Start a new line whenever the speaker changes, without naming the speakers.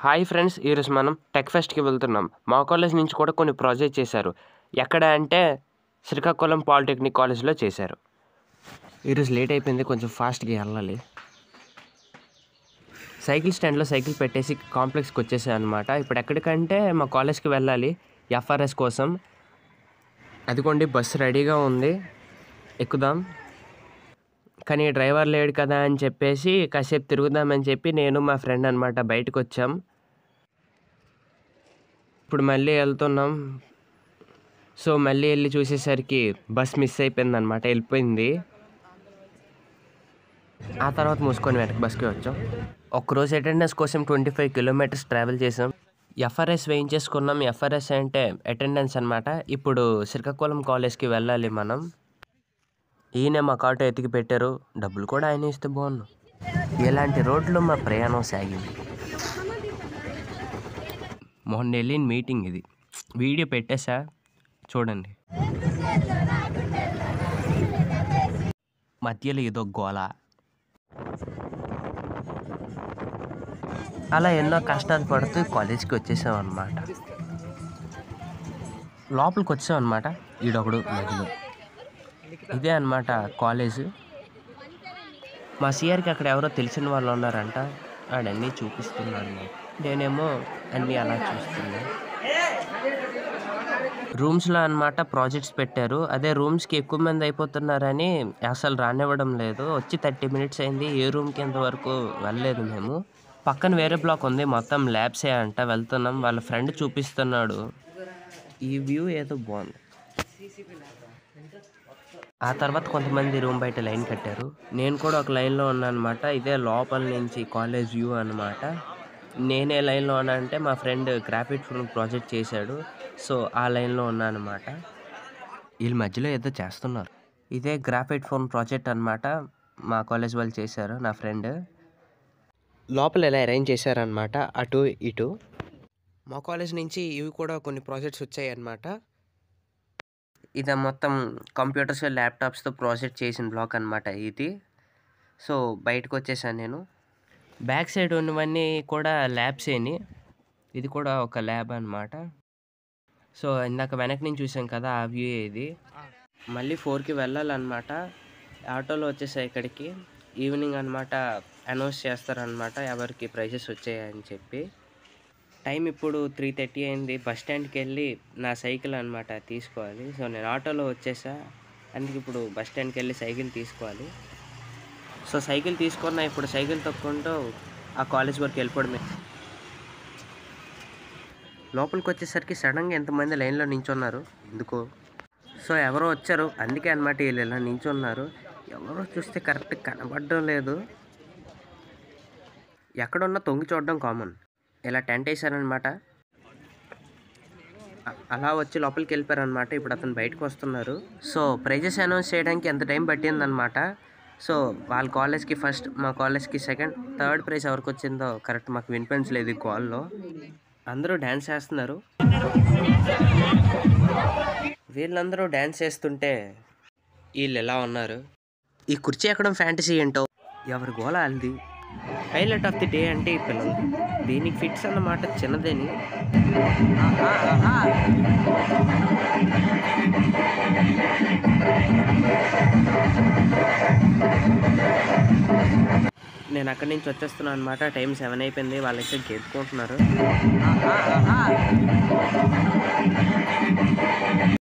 Hi friends ఈరోజు మనం tech ఫెస్ట్కి వెళ్తున్నాం మా కాలేజ్ నుంచి కూడా కొన్ని ప్రాజెక్ట్ చేశారు ఎక్కడ అంటే శ్రీకాకుళం పాలిటెక్నిక్ కాలేజ్లో చేశారు ఈరోజు లేట్ అయిపోయింది కొంచెం ఫాస్ట్గా వెళ్ళాలి సైకిల్ స్టాండ్లో సైకిల్ పెట్టేసి కాంప్లెక్స్కి వచ్చేసాయి అనమాట ఇప్పుడు ఎక్కడికంటే మా కాలేజ్కి వెళ్ళాలి ఎఫ్ఆర్ఎస్ కోసం అదిగోండి బస్సు రెడీగా ఉంది ఎక్కుదాం కానీ డ్రైవర్ లేడు కదా అని చెప్పేసి కాసేపు తిరుగుదామని చెప్పి నేను మా ఫ్రెండ్ అనమాట బయటకు వచ్చాం ఇప్పుడు మళ్ళీ వెళ్తున్నాం సో మళ్ళీ వెళ్ళి చూసేసరికి బస్ మిస్ అయిపోయింది అనమాట వెళ్ళిపోయింది ఆ తర్వాత మూసుకొని వెనక్కి బస్కి వచ్చాం ఒక్కరోజు అటెండెన్స్ కోసం ట్వంటీ ఫైవ్ కిలోమీటర్స్ ట్రావెల్ చేసాం ఎఫ్ఆర్ఎస్ వేయించేసుకున్నాం ఎఫ్ఆర్ఎస్ అంటే అటెండెన్స్ అనమాట ఇప్పుడు శ్రీకాకుళం కాలేజ్కి వెళ్ళాలి మనం ఈయన మా ఆటో ఎతికి పెట్టారు డబ్బులు కూడా ఆయన ఇస్తే బాగుండు ఇలాంటి రోడ్లు మా ప్రయాణం సాగింది మొన్న వెళ్ళిన మీటింగ్ ఇది వీడియో పెట్టేసా చూడండి మధ్యలో ఏదో గోల అలా ఎన్నో కష్టాలు పడుతూ కాలేజ్కి వచ్చేసాం అనమాట లోపలికి వచ్చాం అనమాట ఈడొకడు మధ్యలో ఇదే అనమాట కాలేజ్ మా సిఆర్కి అక్కడ ఎవరో తెలిసిన వాళ్ళు ఉన్నారంట ఆడన్నీ చూపిస్తున్నాను నాకు. నేనేమో అన్నీ అలా చూస్తున్నా రూమ్స్లో అన్నమాట ప్రాజెక్ట్స్ పెట్టారు అదే రూమ్స్కి ఎక్కువ మంది అయిపోతున్నారని అసలు రానివ్వడం లేదు వచ్చి థర్టీ మినిట్స్ అయింది ఏ రూమ్కి ఇంతవరకు వెళ్ళలేదు మేము పక్కన వేరే బ్లాక్ ఉంది మొత్తం ల్యాబ్సే అంట వెళ్తున్నాం వాళ్ళ ఫ్రెండ్ చూపిస్తున్నాడు ఈ వ్యూ ఏదో బాగుంది ఆ తర్వాత కొంతమంది రూమ్ బయట లైన్ కట్టారు నేను కూడా ఒక లైన్లో ఉన్నాను అనమాట ఇదే లోపల నుంచి కాలేజ్ వ్యూ అనమాట నేనే లైన్లో ఉన్నా అంటే మా ఫ్రెండ్ గ్రాఫిక్ ఫిల్మ్ ప్రాజెక్ట్ చేశాడు సో ఆ లైన్లో ఉన్నాను అనమాట వీళ్ళ మధ్యలో ఏదో చేస్తున్నారు ఇదే గ్రాఫైట్ ఫోన్ ప్రాజెక్ట్ అనమాట మా కాలేజ్ వాళ్ళు చేశారు నా ఫ్రెండ్ లోపల ఇలా అరేంజ్ చేశారనమాట అటు ఇటు మా కాలేజ్ నుంచి ఇవి కూడా కొన్ని ప్రాజెక్ట్స్ వచ్చాయి అన్నమాట ఇది మొత్తం కంప్యూటర్స్ ల్యాప్టాప్స్తో ప్రాజెక్ట్ చేసిన బ్లాక్ అనమాట ఇది సో బయటకు వచ్చేసాను నేను బ్యాక్ సైడ్ ఉన్నవన్నీ కూడా ల్యాబ్స్ ఏని ఇది కూడా ఒక ల్యాబ్ అనమాట సో ఇందాక వెనక నుంచి చూసాం కదా ఆ వ్యూ ఇది మళ్ళీ ఫోర్కి వెళ్ళాలన్నమాట ఆటోలో వచ్చేసాయి ఇక్కడికి ఈవినింగ్ అనమాట అనౌన్స్ చేస్తారనమాట ఎవరికి ప్రైజెస్ వచ్చాయని చెప్పి టైం ఇప్పుడు త్రీ థర్టీ అయింది బస్ స్టాండ్కి వెళ్ళి నా సైకిల్ అనమాట తీసుకోవాలి సో నేను ఆటోలో వచ్చేసా అందుకే ఇప్పుడు బస్ స్టాండ్కి వెళ్ళి సైకిల్ తీసుకోవాలి సో సైకిల్ తీసుకున్న ఇప్పుడు సైకిల్ తొక్కుంటూ ఆ కాలేజ్ వరకు వెళ్ళిపోవడమే లోపలికి వచ్చేసరికి సడన్గా ఎంతమంది లైన్లో నించున్నారు ఎందుకో సో ఎవరో వచ్చారు అందుకే అనమాట వీళ్ళు ఇలా నించున్నారు ఎవరో చూస్తే కరెక్ట్ కనబడడం లేదు ఎక్కడున్నా తొంగి చూడడం కామన్ ఇలా టెంట్ వేసారనమాట అ- అలా వచ్చి లోపలికి వెళ్ళిపోయారనమాట ఇప్పుడు అతను బయటకు వస్తున్నారు సో ప్రైజెస్ అనౌన్స్ చేయడానికి ఎంత టైం పట్టిందనమాట సో వాళ్ళ కాలేజ్కి ఫస్ట్ మా కాలేజ్కి సెకండ్ థర్డ్ ప్రైజ్ ఎవరికి వచ్చిందో కరెక్ట్ మాకు వినిపించలేదు ఈ కాల్లో అందరూ డ్యాన్స్ చేస్తున్నారు వీళ్ళందరూ డ్యాన్స్ చేస్తుంటే వీళ్ళు ఎలా ఉన్నారు ఈ కుర్చీ ఎక్కడం ఫ్యాంటసీ ఏంటో ఎవరి గోల అల్ది హైలైట్ ఆఫ్ ది డే అంటే ఈ పిల్లలు దీనికి ఫిట్స్ అన్నమాట చిన్నదేని నేను అక్కడి నుంచి వచ్చేస్తున్నాను అనమాట టైం సెవెన్ అయిపోయింది వాళ్ళైతే గెలుపుకుంటున్నారు